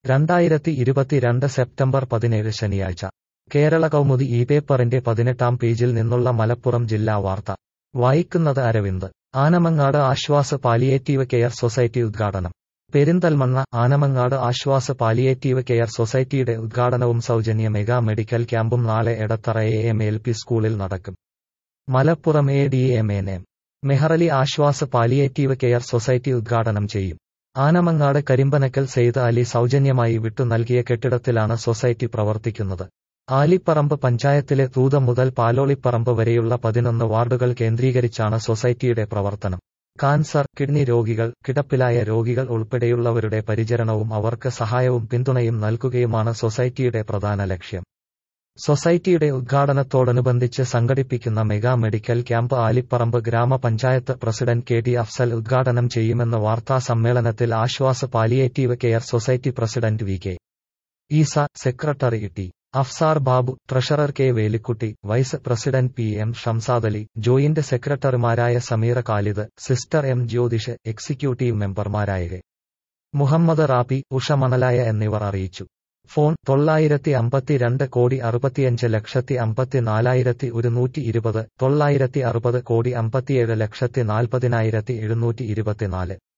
രണ്ടായിരത്തി ഇരുപത്തിരണ്ട് സെപ്റ്റംബർ പതിനേഴ് ശനിയാഴ്ച കേരള കൗമുദി ഈ പേപ്പറിന്റെ പതിനെട്ടാം പേജിൽ നിന്നുള്ള മലപ്പുറം ജില്ലാ വാർത്ത വായിക്കുന്നത് Aravind Anamangad Aswas palliative care society ഉദ്ഘാടനം പെരിന്തൽമണ്ണ ആനമങ്ങാട് ആശ്വാസ് പാലിയേറ്റീവ് കെയർ സൊസൈറ്റിയുടെ ഉദ്ഘാടനവും സൗജന്യ മെഗാ മെഡിക്കൽ ക്യാമ്പും നാളെ Edathara A M L P സ്കൂളിൽ നടക്കും Malappuram A D M N M Meharali Aswas palliative care society ഉദ്ഘാടനം ചെയ്യും ആനമങ്ങാട് കരിമ്പനക്കൽ സെയ്ദ് അലി സൗജന്യമായി വിട്ടു നൽകിയ കെട്ടിടത്തിലാണ് സൊസൈറ്റി പ്രവർത്തിക്കുന്നത് ആലിപ്പറമ്പ് പഞ്ചായത്തിലെ തൂത മുതൽ പാലോളിപ്പറമ്പ് വരെയുള്ള പതിനൊന്ന് വാർഡുകൾ കേന്ദ്രീകരിച്ചാണ് സൊസൈറ്റിയുടെ പ്രവർത്തനം കാൻസർ കിഡ്നി രോഗികൾ കിടപ്പിലായ രോഗികൾ ഉൾപ്പെടെയുള്ളവരുടെ പരിചരണവും അവർക്ക് സഹായവും പിന്തുണയും നൽകുകയുമാണ് സൊസൈറ്റിയുടെ പ്രധാന ലക്ഷ്യം സൊസൈറ്റിയുടെ ഉദ്ഘാടനത്തോടനുബന്ധിച്ച് സംഘടിപ്പിക്കുന്ന മെഗാ മെഡിക്കൽ ക്യാമ്പ് ആലിപ്പറമ്പ് ഗ്രാമപഞ്ചായത്ത് പ്രസിഡന്റ് കെ ടി അഫ്സൽ ഉദ്ഘാടനം ചെയ്യുമെന്ന് വാർത്താ സമ്മേളനത്തിൽ Aswas palliative care society president V K Easa secretary T Afsar Babu treasurer K Velikutty vice president P M Shamsadali joint സെക്രട്ടറിമാരായ Sameera Khalid sister M Jyothish executive മെമ്പർമാരായ കെ മുഹമ്മദ് റാബി ഉഷ മണലായ എന്നിവർ അറിയിച്ചു ഫോൺ തൊള്ളായിരത്തി അമ്പത്തിരണ്ട് കോടി അറുപത്തിയഞ്ച് ലക്ഷത്തി അമ്പത്തിനാലായിരത്തി ഒരുന്നൂറ്റി ഇരുപത് തൊള്ളായിരത്തി അറുപത് കോടി അമ്പത്തിയേഴ് ലക്ഷത്തി നാൽപ്പതിനായിരത്തി എഴുന്നൂറ്റി ഇരുപത്തിനാല്